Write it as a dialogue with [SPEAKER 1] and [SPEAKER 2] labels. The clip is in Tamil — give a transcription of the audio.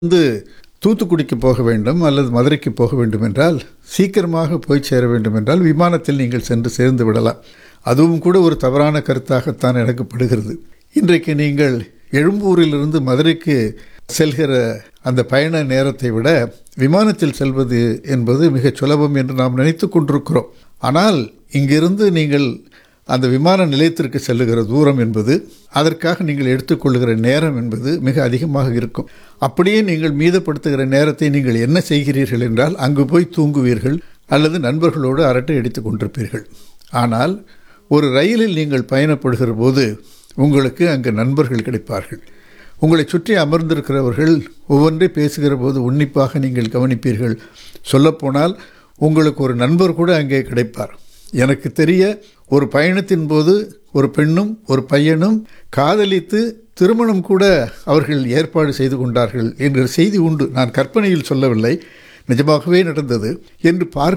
[SPEAKER 1] வந்து தூத்துக்குடிக்கு போக வேண்டும் அல்லது மதுரைக்கு போக வேண்டும் என்றால் சீக்கிரமாக போய் சேர வேண்டும் என்றால் விமானத்தில் நீங்கள் சென்று சேர்ந்து விடலாம் அதுவும் கூட ஒரு தவறான கருத்தாகத்தான் எனக்கு படுகிறது இன்றைக்கு நீங்கள் எழும்பூரிலிருந்து மதுரைக்கு செல்கிற அந்த பயண நேரத்தை விட விமானத்தில் செல்வது என்பது மிகச் சுலபம் என்று நாம் நினைத்து கொண்டிருக்கிறோம் ஆனால் இங்கிருந்து நீங்கள் அந்த விமான நிலையத்திற்கு செல்லுகிற தூரம் என்பது அதற்காக நீங்கள் எடுத்துக்கொள்ளுகிற நேரம் என்பது மிக அதிகமாக இருக்கும் அப்படியே நீங்கள் மீதப்படுத்துகிற நேரத்தை நீங்கள் என்ன செய்கிறீர்கள் என்றால் அங்கு போய் தூங்குவீர்கள் அல்லது நண்பர்களோடு அரட்டை அடித்து கொண்டிருப்பீர்கள் ஆனால் ஒரு ரயிலில் நீங்கள் பயணப்படுகிற போது உங்களுக்கு அங்கு நண்பர்கள் கிடைப்பார்கள் உங்களை சுற்றி அமர்ந்திருக்கிறவர்கள் ஒவ்வொன்றை பேசுகிற போது உன்னிப்பாக நீங்கள் கவனிப்பீர்கள் சொல்லப்போனால் உங்களுக்கு ஒரு நண்பர் கூட அங்கே கிடைப்பார் எனக்கு தெரிய ஒரு பயணத்தின் போது ஒரு பெண்ணும் ஒரு பையனும் காதலித்து திருமணம் கூட அவர்கள் ஏற்பாடு செய்து கொண்டார்கள் என்ற செய்தி உண்டு நான் கற்பனையில் சொல்லவில்லை நிஜமாகவே நடந்தது என்று பார்க்க